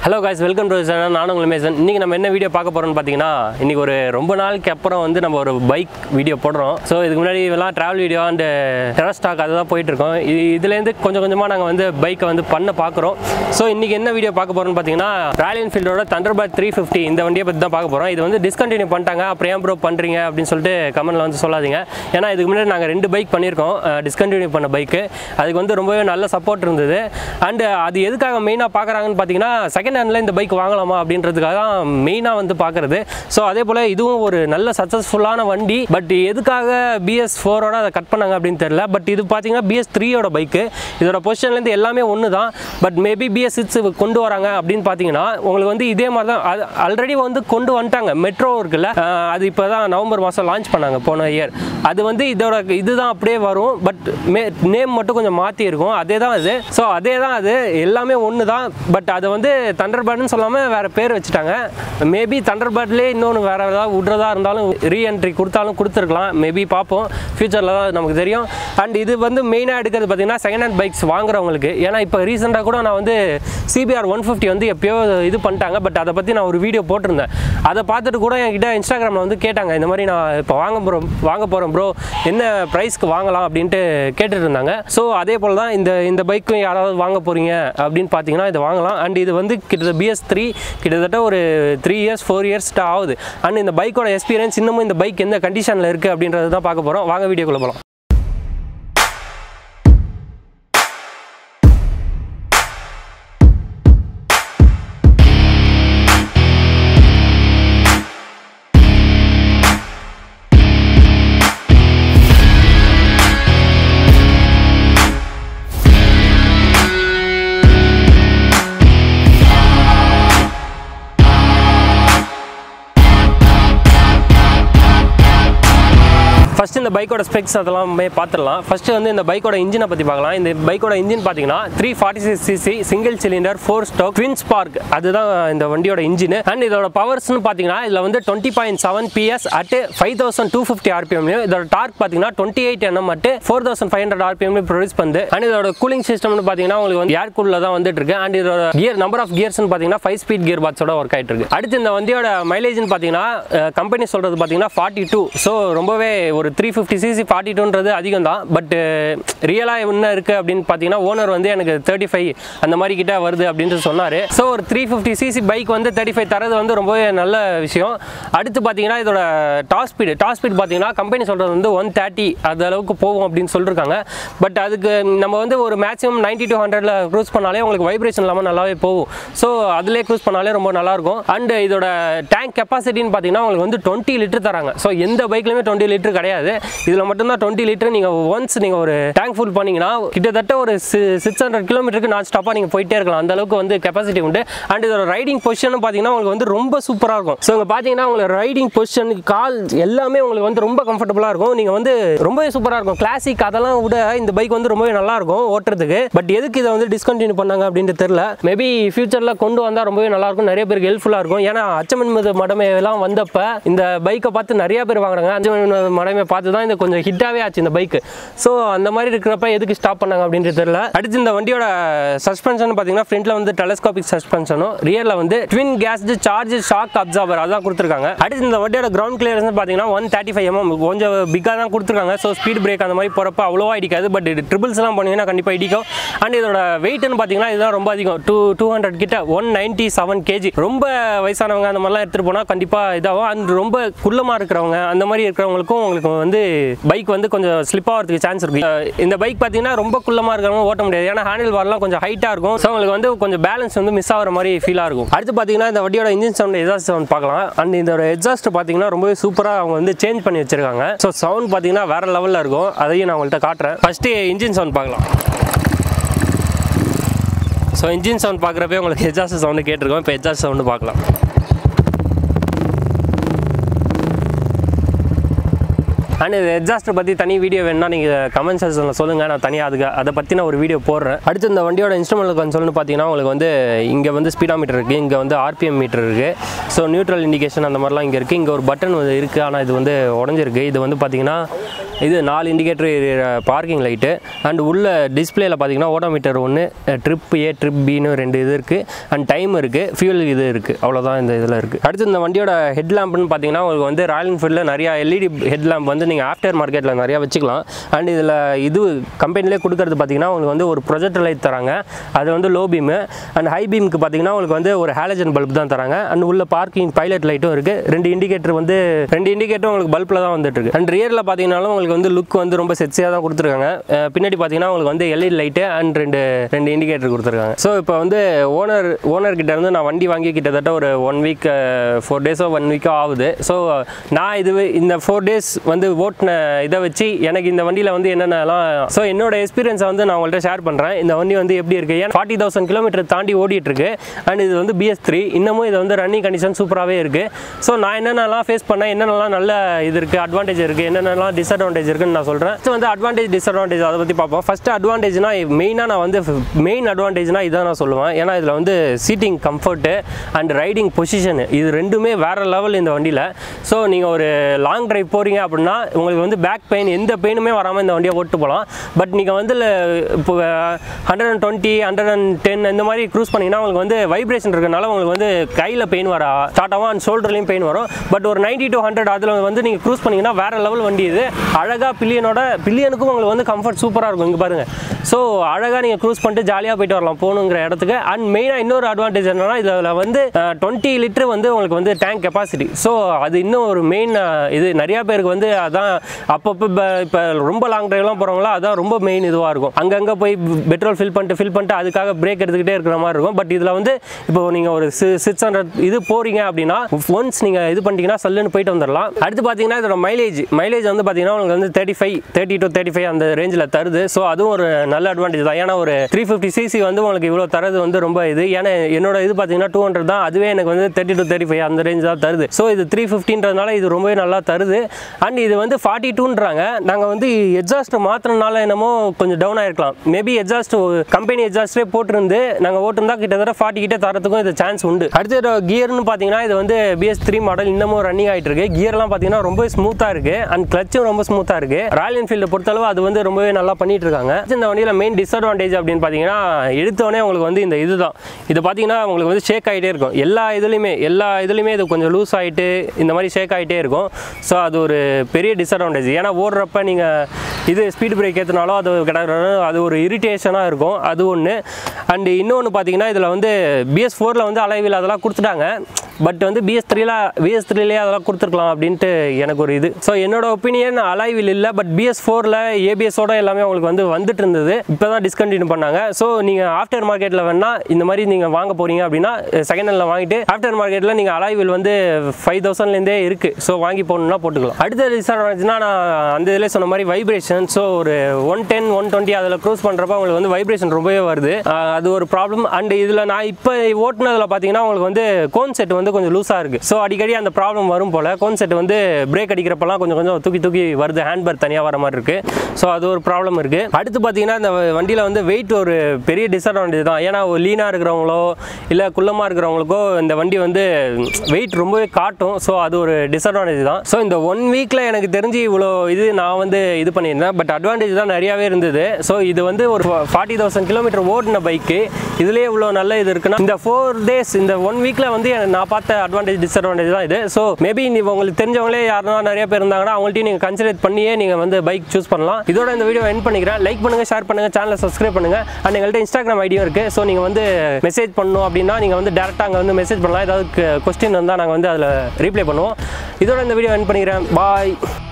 hello guys welcome to channel நானும் உங்கள் Mason இன்றைக்கி நம்ம என்ன வீடியோ பார்க்க போகிறோம்னு பார்த்தீங்கன்னா இன்றைக்கி ஒரு ரொம்ப நாளுக்கு அப்புறம் வந்து நம்ம ஒரு பைக் வீடியோ போடுறோம் ஸோ இதுக்கு முன்னாடி எல்லாம் ட்ராவல் வீடியோ அண்ட் டெரஸ் ஸ்டாக் அதுதான் போயிட்டுருக்கோம் இது இதுலேருந்து கொஞ்சம் கொஞ்சமாக நாங்கள் வந்து பைக்கை வந்து பண்ண பார்க்குறோம் ஸோ இன்றைக்கி என்ன வீடியோ பார்க்க போகிறோம்னு பார்த்தீங்கன்னா ராயல் என்ஃபீல்டோட தண்டர்பர்ட் த்ரீ ஃபிஃப்டி இந்த வண்டியை பற்றி தான் பார்க்க போகிறோம் இது வந்து டிஸ்கண்டினியூ பண்ணிட்டாங்க அப்புறம் ஏன் ப்ரோ பண்ணுறீங்க அப்படின்னு சொல்லிட்டு கமெண்ட்டில் வந்து சொல்லாதீங்க ஏன்னா இதுக்கு முன்னாடி நாங்கள் ரெண்டு பைக் பண்ணியிருக்கோம் டிஸ்கண்டினியூ பண்ண பைக்கு அதுக்கு வந்து ரொம்பவே நல்ல சப்போர்ட் இருந்தது அண்டு அது எதுக்காக மெயினாக பார்க்குறாங்கன்னு பார்த்தீங்கன்னா செகண்ட் ஹேண்டில் இந்த பைக் வாங்கலாமா அப்படின்றதுக்காக தான் மெயினாக வந்து பார்க்குறது ஸோ அதே போல் இதுவும் ஒரு நல்ல சக்ஸஸ்ஃபுல்லான வண்டி பட் எதுக்காக பிஎஸ் ஃபோரோட அதை கட் பண்ணாங்க அப்படின்னு தெரியல பட் இது பார்த்தீங்கன்னா பிஎஸ் த்ரீயோட பைக்கு இதோட பொசிஷன்லேருந்து எல்லாமே ஒன்று தான் பட் மேபி பிஎஸ் சிக்ஸ் கொண்டு வராங்க அப்படின்னு பார்த்தீங்கன்னா உங்களுக்கு வந்து இதே மாதிரி தான் அது ஆல்ரெடி வந்து கொண்டு வந்துட்டாங்க மெட்ரோ இருக்குல்ல அஹ் அது இப்போ தான் நவம்பர் மாதம் லான்ச் பண்ணாங்க போன இயர் அது வந்து இதோட இதுதான் அப்படியே வரும் பட் மே நேம் மட்டும் கொஞ்சம் மாற்றி இருக்கும் அதே தான் அது ஸோ அதே தான் அது எல்லாமே ஒன்று தான் பட் அதை வந்து தண்டர்பேர்ட்னு சொல்லாமல் வேறு பேர் வச்சுட்டாங்க மேபி தண்டர்பேர்ட்லேயே இன்னொன்று வேறு ஏதாவது விட்றதா இருந்தாலும் ரீஎன்ட்ரி கொடுத்தாலும் கொடுத்துருக்கலாம் மேபி பார்ப்போம் ஃப்யூச்சரில் தான் நமக்கு தெரியும் அண்ட் இது வந்து மெயினாக எடுக்கிறது பார்த்தீங்கன்னா செகண்ட் ஹேண்ட் பைக்ஸ் வாங்குறவங்களுக்கு ஏன்னா இப்போ ரீசெண்டாக கூட நான் வந்து சிபிஆர் ஒன் ஃபிஃப்டி வந்து எப்பயோ இது பண்ணிட்டாங்க பட் அதை பற்றி நான் ஒரு வீடியோ போட்டிருந்தேன் அதை பார்த்துட்டு கூட என்கிட்ட இன்ஸ்டாகிராமில் வந்து கேட்டாங்க இந்த மாதிரி நான் இப்போ வாங்க போகிறோம் வாங்க போகிறேன் ப்ரோ என்ன ப்ரைஸ்க்கு வாங்கலாம் அப்படின்ட்டு கேட்டுட்டு இருந்தாங்க ஸோ அதே போல் தான் இந்த இந்த பைக்கும் யாராவது வாங்க போகிறீங்க அப்படின்னு பார்த்தீங்கன்னா இதை வாங்கலாம் அண்ட் இது வந்து கிட்டத்தட்ட பிஎஸ் த்ரீ கிட்டத்தட்ட ஒரு த்ரீ இயர்ஸ் ஃபோர் இயர்ஸ்ட்டு ஆகுது அண்ட் இந்த பைக்கோட எக்ஸ்பீரியன்ஸ் இன்னமும் இந்த பைக் எந்த கண்டிஷனில் இருக்குது அப்படின்றது தான் பார்க்க போகிறோம் வாங்க வீடியோக்குள்ளே போகலாம் ஃபஸ்ட்டு இந்த பைக்கோட ஸ்பெக்ஸ் அதெல்லாமே பார்த்துடலாம் ஃபஸ்ட்டு வந்து இந்த பைக்கோட இன்ஜினை பற்றி பார்க்கலாம் இந்த பைக்கோட இன்ஜின் பார்த்தீங்கன்னா three forty six CC single cylinder four stroke twin spark அதுதான் இந்த வண்டியோட இன்ஜின் அண்ட் இதோட பவர்ஸ்னு பார்த்தீங்கன்னா இதில் வந்து twenty point seven PS at five thousand two fifty ஆர்பிஎம்லையும் இதோட டார்க் பார்த்தீங்கன்னா twenty eight NM at four thousand five hundred ஆர்பிஎம்லையும் ப்ரொடியூஸ் பண்ணுது அண்ட் இதோட கூலிங் சிஸ்டம்னு பார்த்தீங்கன்னா உங்களுக்கு வந்து ஏர் கூலில் தான் வந்துட்டு இருக்கு அண்ட் இதோட கியர் நம்பர் ஆஃப் கியர்ஸ்னு பார்த்தீங்கன்னா ஃபைவ் ஸ்பீட் கியர் பாக்ஸோட ஒர்க் ஆகிட்டு இருக்கு அடுத்து இந்த வண்டியோட மைலேஜ்னு பார்த்தீங்கன்னா கம்பெனி சொல்கிறது பார்த்தீங்கன்னா ஃபார்ட்டி டூ ஸோ ரொம்பவே ஒரு த்ரீ ஃபிஃப்டி சிசி ஃபார்ட்டி டூன்றது அதிகம் தான் பட் ரியலாக என்ன இருக்குது அப்படின்னு பார்த்தீங்கன்னா ஓனர் வந்து எனக்கு தேர்ட்டி ஃபைவ் அந்த மாதிரி கிட்ட வருது அப்படின்ட்டு சொன்னார் ஸோ ஒரு த்ரீ ஃபிஃப்டி சிசி பைக் வந்து தேர்ட்டி ஃபைவ் தரது வந்து ரொம்பவே நல்ல விஷயம் அடுத்து பார்த்தீங்கன்னா இதோட டாப் ஸ்பீடு டாப் ஸ்பீட் பார்த்தீங்கன்னா கம்பெனி சொல்கிறது வந்து ஒன் தேர்ட்டி அது அளவுக்கு போகும் அப்படின்னு சொல்லியிருக்காங்க பட் அதுக்கு நம்ம வந்து ஒரு மேக்ஸிமம் நைன்ட்டி டூ ஹண்ட்ரட்ல க்ரூஸ் பண்ணாலே உங்களுக்கு வைப்ரேஷன் இல்லாமல் நல்லாவே போகும் ஸோ அதிலே க்ரூஸ் பண்ணாலே ரொம்ப நல்லாயிருக்கும் அண்ட் இதோட டேங்க் கெப்பாசிட்டின்னு பார்த்தீங்கன்னா உங்களுக்கு வந்து டுவெண்ட்டி லிட்டர் தராங்க ஸோ எந்த பைக்லையுமே டுவெண்ட்டி லிட்டர் கிடையாது இதில் மட்டும்தான் டுவெண்ட்டி லிட்டர் நீங்கள் ஒன்ஸ் நீங்கள் ஒரு டேங்க் ஃபுல் பண்ணீங்கன்னா கிட்டத்தட்ட ஒரு சிக்ஸ் ஹண்ட்ரட் கிலோமீட்டருக்கு நான் ஸ்டாப்பாக நீங்கள் போயிட்டே இருக்கலாம் அந்த அளவுக்கு வந்து கெப்பாசிட்டி உண்டு அண்ட் இதோட ரைடிங் பொசிஷன் பார்த்தீங்கன்னா உங்களுக்கு வந்து ரொம்ப சூப்பராக இருக்கும் ஸோ இங்கே பார்த்தீங்கன்னா உங்களுக்கு ரைடிங் பொசிஷன் கால் எல்லாமே உங்களுக்கு வந்து ரொம்ப கம்ஃபர்டபுளாக இருக்கும் நீங்கள் வந்து ரொம்பவே சூப்பராக இருக்கும் கிளாசிக் அதெல்லாம் விட இந்த பைக் வந்து ரொம்பவே நல்லா இருக்கும் ஓட்டுறதுக்கு பட் எதுக்கு இதை வந்து டிஸ்கண்டினியூ பண்ணாங்க அப்படின்ட்டு தெரியல மேபி ஃபியூச்சரில் கொண்டு வந்தால் ரொம்பவே நல்லா இருக்கும் நிறைய பேருக்கு ஹெல்ப்ஃபுல்லாக இருக்கும் ஏன்னா அச்சமன் மீது மடமை எல்லாம் வந்தப்ப இந்த பைக்கை பார்த்து நிறைய பேர் வாங்குறாங்க அச்சமன் மீது மடமை பார்த்து தான் இது கொஞ்சம் ஹிட்டாகவே ஆச்சு இந்த பைக்கு ஸோ அந்த மாதிரி இருக்கிறப்ப எதுக்கு ஸ்டாப் பண்ணாங்க அப்படின்ட்டு தெரியல அடுத்து இந்த வண்டியோட சஸ்பென்ஷன் பார்த்தீங்கன்னா ஃப்ரண்ட்ல வந்து டெலஸ்கோபிக் சஸ்பென்ஷனும் ரியரில் வந்து twin gas charge shock absorber அதான் கொடுத்துருக்காங்க அடுத்து இந்த வண்டியோட கிரவுண்ட் கிளியரன்ஸ் பார்த்தீங்கன்னா ஒன் தேர்ட்டி ஃபைவ் எம்எம் கொஞ்சம் பிக்காக தான் கொடுத்துருக்காங்க ஸோ ஸ்பீட் பிரேக் அந்த மாதிரி போகிறப்ப அவ்வளோவா இடிக்காது பட் இது ட்ரிபிள்ஸ்லாம் பண்ணீங்கன்னா கண்டிப்பாக இடிக்கும் அண்ட் இதோட வெயிட்னு பார்த்தீங்கன்னா இதுதான் ரொம்ப அதிகம் டூ டூ ஹண்ட்ரட் கிட்ட ஒன் நைன்ட்டி செவன் கேஜி ரொம்ப வயசானவங்க அந்த மாதிரிலாம் எடுத்துகிட்டு போனால் கண்டிப்பாக இதாகும் அண்ட் ரொம்ப குள்ளமாக இருக்கிறவங்க அந்த மாதிரி இருக்கிறவங்களுக்கும் உங்களுக்கு வந்து பைக் வந்து கொஞ்சம் ஸ்லிப் ஆகிறதுக்கு சான்ஸ் இருக்கு அஹ் இந்த பைக் பார்த்தீங்கன்னா ரொம்ப குள்ளமாக இருக்கிறவங்க ஓட்ட முடியாது ஏன்னா ஹேண்டில் பார்லாம் கொஞ்சம் ஹைட்டாக இருக்கும் ஸோ உங்களுக்கு வந்து கொஞ்சம் பேலன்ஸ் வந்து மிஸ் ஆகிற மாதிரி ஃபீலாக இருக்கும் அடுத்து பார்த்தீங்கன்னா இந்த வண்டியோட இன்ஜின் சவுண்ட் எக்ஸாஸ்ட் சவுண்ட் பார்க்கலாம் அண்ட் இதோட எக்ஸாஸ்ட் பார்த்தீங்கன்னா ரொம்பவே சூப்பராக அவங்க வந்து சேஞ்ச் பண்ணி வச்சிருக்காங்க ஸோ சவுண்ட் பார்த்தீங்கன்னா வேற லெவலில் இருக்கும் அதையும் நான் உங்கள்கிட்ட காட்டுறேன் ஃபஸ்ட்டு இன்ஜின் சவுண்ட் பார்க்கலாம் ஸோ இன்ஜின் சவுண்ட் பார்க்குறப்பே உங்களுக்கு எஜாஸ்ட் சவுண்டு கேட்டிருக்கோம் இப்போ எஜாஸ்ட் சவுண்டு பார்க்கலாம் அண்ட் இது எக்ஸாஸ்டர் பற்றி தனி வீடியோ வேணும்னா நீங்கள் கமெண்ட் செக்ஷனில் சொல்லுங்கள் நான் தனியாக அதுக்கு அதை பற்றி நான் ஒரு வீடியோ போடுறேன் அடுத்து இந்த வண்டியோட இன்ஸ்ட்ருமெண்ட் கன்சோல்னு பார்த்தீங்கன்னா உங்களுக்கு வந்து இங்கே வந்து ஸ்பீடா மீட்டர் இருக்குது இங்கே வந்து ஆர்பிஎம் மீட்டர் இருக்குது ஸோ நியூட்ரல் இண்டிகேஷன் அந்த மாதிரிலாம் இங்கே இருக்குது இங்கே ஒரு பட்டன் வந்து இருக்குது ஆனால் இது வந்து உடஞ்சிருக்கு இது வந்து பார்த்தீங்கன்னா இது நாலு இண்டிகேட்டர் பார்க்கிங் லைட்டு அண்ட் உள்ள டிஸ்பிளேல பார்த்தீங்கன்னா ஓடோமீட்டர் ஒன்று ட்ரிப் ஏ ட்ரிப் பின்னு ரெண்டு இது இருக்குது அண்ட் டைம் இருக்குது ஃபியூல் இது இருக்குது அவ்வளோதான் இந்த இதில் இருக்குது அடுத்து இந்த வண்டியோட ஹெட் லேம்ப்னு பார்த்தீங்கன்னா உங்களுக்கு வந்து ராயல் என்ஃபீல்டில் நிறையா எல்இடி ஹெட் லேம்ப் வந்து நீங்கள் ஆஃப்டர் மார்க்கெட்டில் நிறையா வச்சுக்கலாம் அண்ட் இதில் இது கம்பெனிலே கொடுக்கறது பார்த்தீங்கன்னா உங்களுக்கு வந்து ஒரு ப்ரொஜெக்டர் லைட் தராங்க அது வந்து லோ பீமு அண்ட் ஹை பீமுக்கு பார்த்தீங்கன்னா உங்களுக்கு வந்து ஒரு ஹாலஜன் பல்ப் தான் தராங்க அண்ட் உள்ள பார்க்கிங் பைலட் லைட்டும் இருக்குது ரெண்டு இண்டிகேட்டர் வந்து ரெண்டு இண்டிகேட்டரும் உங்களுக்கு பல்பில் தான் வந்துட்டு இருக்கு அண்ட் ரியரில் பார்த்தீங்கன்னாலும் உங்களுக்கு வந்து லுக் வந்து ரொம்ப செக்ஸியாக தான் கொடுத்துருக்காங்க அஹ் பின்னாடி பார்த்தீங்கன்னா உங்களுக்கு வந்து எல்இடி லைட்டு அண்ட் ரெண்டு ரெண்டு இண்டிகேட்டர் கொடுத்துருக்காங்க ஸோ இப்போ வந்து ஓனர் ஓனர் கிட்ட இருந்து நான் வண்டி வாங்கி கிட்டத்தட்ட ஒரு ஒன் வீக் ஃபோர் டேஸோ ஒன் வீக்கோ ஆகுது ஸோ நான் இது இந்த ஃபோர் டேஸ் வந்து ஓட்டின இதை வச்சு எனக்கு இந்த வண்டியில் வந்து என்னென்னலாம் ஸோ என்னோட எக்ஸ்பீரியன்ஸை வந்து நான் உங்கள்கிட்ட ஷேர் பண்ணுறேன் இந்த வண்டி வந்து எப்படி இருக்குது ஏன்னா ஃபார்ட்டி தௌசண்ட் கிலோமீட்டர் தாண்டி ஓடிட்டு இருக்கு அண்ட் இது வந்து பிஎஸ் த்ரீ இன்னமும் இது வந்து ரன்னிங் கண்டிஷன் சூப்பராகவே இருக்குது ஸோ நான் என்னென்னலாம் ஃபேஸ் பண்ணேன் என்னென்னலாம் நல்ல இது இருக்குது அட்வான்டேஜ் இருக்குது என்னென்னலாம் டிஸ்அட்வான்டேஜ் இருக்குன்னு நான் சொல்கிறேன் ஃபஸ்ட்டு வந்து அட்வான்டேஜ் டிஸ்அட்வான்டேஜ் அதை பற்றி பார்ப்போம் ஃபஸ்ட்டு அட்வான்டேஜ்னா மெயினாக நான் வந்து மெயின் அட்வான்டேஜ்னா இதான் நான் சொல்லுவேன் ஏன்னா இதில் வந்து seating comfort and riding position இது ரெண்டுமே வேறு லெவல் இந்த வண்டியில் ஸோ நீங்கள் ஒரு லாங் டிரைவ் போகிறீங்க அப்படின்னா உங்களுக்கு வந்து பேக் பெயின் எந்த பெயினுமே வராமல் இந்த வண்டியை ஓட்டு போகலாம் பட் நீங்கள் வந்து இப்போ hundred and twenty hundred and ten இந்த மாதிரி க்ரூஸ் பண்ணிங்கன்னா உங்களுக்கு வந்து வைப்ரேஷன் இருக்கனால உங்களுக்கு வந்து கையில் பெயின் வர ஸ்டார்ட் ஆகும் அண்ட் ஷோல்டர்லையும் பெயின் வரும் பட் ஒரு நைன்ட்டி டு ஹண்ட்ரட் அதில் வந்து நீங்கள் க்ரூஸ் பண்ணிங்கன்னா வேறு லெவல் வண்டி இது அழகாக பில்லியனோட பில்லியனுக்கும் உங்களுக்கு வந்து கம்ஃபர்ட் சூப்பராக இருக்கும் இங்கே பாருங்கள் ஸோ அழகாக நீங்கள் க்ரூஸ் பண்ணிட்டு ஜாலியாக போயிட்டு வரலாம் போகணுங்கிற இடத்துக்கு அண்ட் மெயினாக இன்னொரு அட்வான்டேஜ் என்னன்னா இதில் வந்து டுவெண்ட்டி லிட்டர் வந்து உங்களுக்கு வந்து டேங்க் கெப்பாசிட்டி ஸோ அது இன்னும் ஒரு மெயின் இது நிறையா பேருக்கு வந்து அதான் அப்பப்போ இப்போ ரொம்ப லாங் டிரைவ்லாம் போகிறவங்களா அதான் ரொம்ப மெயின் இதுவாக இருக்கும் அங்கங்கே போய் பெட்ரோல் ஃபில் பண்ணிட்டு ஃபில் பண்ணிட்டு அதுக்காக பிரேக் எடுத்துக்கிட்டே இருக்கிற மாதிரி இருக்கும் பட் இதில் வந்து இப்போ நீங்கள் ஒரு சிக்ஸ் ஹண்ட்ரட் இது போகிறீங்க அப்படின்னா ஒன்ஸ் நீங்கள் இது பண்ணிட்டீங்கன்னா சல்லுன்னு போயிட்டு வந்துடலாம் அடுத்து பார்த்தீங்கன்னா இதோட மைலேஜ் மைலேஜ் வந்து பார்த்தீங்கன்னா உங்களுக்கு வந்து thirty five thirty to thirty five அந்த ரேஞ்சில் தருது ஸோ அதுவும் ஒரு நல்ல அட்வான்டேஜ் தான் ஏன்னா ஒரு த்ரீ ஃபிஃப்டி சிசி வந்து உங்களுக்கு இவ்வளோ தரது வந்து ரொம்ப இது ஏன்னா என்னோட இது பார்த்தீங்கன்னா டூ ஹண்ட்ரட் தான் அதுவே எனக்கு வந்து தேர்ட்டி டு தேர்ட்டி ஃபைவ் அந்த ரேஞ்ச் தான் தருது ஸோ இது த்ரீ ஃபிஃப்டின்றதுனால இது ரொம்பவே நல்லா தருது அண்ட் இது வந்து ஃபார்ட்டி டூன்றாங்க நாங்கள் வந்து எக்ஸாஸ்ட் மாத்திரனால என்னமோ கொஞ்சம் டவுன் ஆயிருக்கலாம் மேபி எக்ஸாஸ்ட் கம்பெனி எக்ஸாஸ்டே போட்டிருந்து நாங்கள் ஓட்டிருந்தா கிட்டத்தட்ட ஃபார்ட்டி கிட்ட தரத்துக்கும் இது சான்ஸ் உண்டு அடுத்து கியர்னு பார்த்தீங்கன்னா இது வந்து பிஎஸ் த்ரீ மாடல் இன்னமும் ரன்னிங் ஆகிட்டு இருக்கு கியர்லாம் பார்த்தீங்கன்னா ரொம்ப ஸ்மூத்தாக இருக்கு அண்ட் கிளச்சும் ரொம்ப ஸ்மூத்தாக இருக்கு ராயல் என்ஃபீல்டு பொறுத்தளவு அது வந்து ரொம்பவே நல்லா பண்ணிட்டு இருக்காங்க இந்த வண்டியில் மெயின் டிஸ்அட்வான்டேஜ் அப்படின்னு பார்த்தீங்கன்னா எடுத்தோடனே உங்களுக்கு வந்து இந்த இதுதான் இது பார்த்தீங்கன்னா உங்களுக்கு வந்து ஷேக் ஆகிட்டே இருக்கும் எல்லா இதுலையுமே எல்லா இதுலையுமே இது கொஞ்சம் லூஸ் ஆகிட்டு இந்த மாதிரி ஷேக் ஆகிட்டே இருக்கும் ஸோ அது ஒரு பெரிய டிஸ்அட்வான்டேஜ் ஏன்னா ஓடுறப்ப நீங்கள் இது ஸ்பீட் பிரேக் ஏற்றினாலும் அது கிடக்குற அது ஒரு இரிட்டேஷனாக இருக்கும் அது ஒன்று அண்டு இன்னொன்று பார்த்தீங்கன்னா இதில் வந்து பிஎஸ் ஃபோரில் வந்து அலைவில் அதெல்லாம் கொடுத்துட்டாங்க பட் வந்து பிஎஸ் த்ரீல பிஎஸ் த்ரீலேயே அதெல்லாம் கொடுத்துருக்கலாம் அப்படின்ட்டு எனக்கு ஒரு இது ஸோ என்னோட ஒப்பீனியன் அலைவில் இல்லை பட் பிஎஸ் ஃபோரில் ஏபிஎஸோட எல்லாமே உங்களுக்கு வந்து வந்துட்டு இருந்தது இப்போ தான் டிஸ்கண்டினியூ பண்ணாங்க ஸோ நீங்கள் ஆஃப்டர் மார்க்கெட்டில் வேணால் இந்த மாதிரி நீங்கள் வாங்க போகிறீங்க அப்படின்னா செகண்ட் ஹேண்டில் வாங்கிட்டு ஆஃப்டர் மார்க்கெட்டில் நீங்கள் அலைவில் வந்து ஃபைவ் தௌசண்ட்லேருந்தே இருக்குது ஸோ வாங்கி போகணுன்னா போட்டுக்கலாம் அடுத்த டிஸ்அட்வான்டேஜ்னா நான் அந்த இதில் சொன்ன மாதிரி வைப்ரேஷன் ஸோ ஒரு ஒன் டென் ஒன் டுவெண்ட்டி அதில் க்ரூஸ் பண்ணுறப்ப உங்களுக்கு வந்து வைப்ரேஷன் ரொம்பவே வருது ஆஹ் அது ஒரு ப்ராப்ளம் அண்ட் இதில் நான் இப்போ ஓட்டுனதில் பார்த்தீங்கன்னா உங்களுக்கு வந்து கோன் செட் வந்து கொஞ்சம் லூஸாக இருக்குது ஸோ அடிக்கடி அந்த ப்ராப்ளம் வரும் போல் கோன் செட் வந்து பிரேக் அடிக்கிறப்பெல்லாம் கொஞ்சம் கொஞ்சம் தூக்கி தூக்கி வருது ஹேண்ட் பேர் தனியாக வர மாதிரி இருக்குது ஸோ அது ஒரு ப்ராப்ளம் இருக்குது அடுத்து பார்த்தீங்கன்னா இந்த வண்டியில் வந்து வெயிட் ஒரு பெரிய டிஸ்அட்வான்டேஜ் தான் ஏன்னா லீனாக இருக்கிறவங்களோ இல்லை குள்ளமாக இருக்கிறவங்களுக்கோ இந்த வண்டி வந்து வெயிட் ரொம்பவே காட்டும் ஸோ அது ஒரு டிஸ்அட்வான்டேஜ் தான் ஸோ இந்த ஒன் வீக்கில் எனக்கு தெரிஞ்சு இவ்வளோ இது நான் வந்து இது பண்ணியிருந்தேன் பட் அட்வான்டேஜ் தான் நிறையாவே இருந்தது ஸோ இது வந்து ஒரு ஃபார்ட்டி தௌசண்ட் கிலோமீட்டர் ஓடின பைக்கு இதுலேயே இவ்வளோ நல்ல இது இருக்குன்னா இந்த ஃபோர் டேஸ் இந்த ஒன் வீக்கில் வந்து எனக்கு நான் பார்த்த அட்வான்டேஜ் டிஸ்அட்வான்டேஜ் தான் இது ஸோ மேபி நீ உங்களுக்கு தெரிஞ்சவங்களே யாருன்னா நிறைய பேர் இருந்தாங்கன்னா அவங்கள்ட்டையும் நீங்கள் கன்சிடர் பண்ணியே நீங்கள் வந்து பைக் சூஸ் பண்ணலாம் இதோட இந்த வீடியோ என் பண்ணிக்கிறேன் லைக் பண்ணுங்கள் ஷேர் பண்ணுங்கள் சேனலை சப்ஸ்கிரைப் பண்ணுங்கள் அண்ட் எங்கள்கிட்ட இன்ஸ்டாகிராம் ஐடியும் இருக்குது ஸோ நீங்கள் வந்து மெசேஜ் பண்ணணும் அப்படின்னா நீங்கள் வந்து டேரெக்டாக அங்கே வந்து மெசேஜ் பண்ணலாம் ஏதாவது கொஸ்டின் வந்தால் நாங்கள் வந்து அதில் ரீப்ளை பண்ணுவோம் இதோட இந்த வீடியோ என் பண்ணிக்கிறேன் பாய்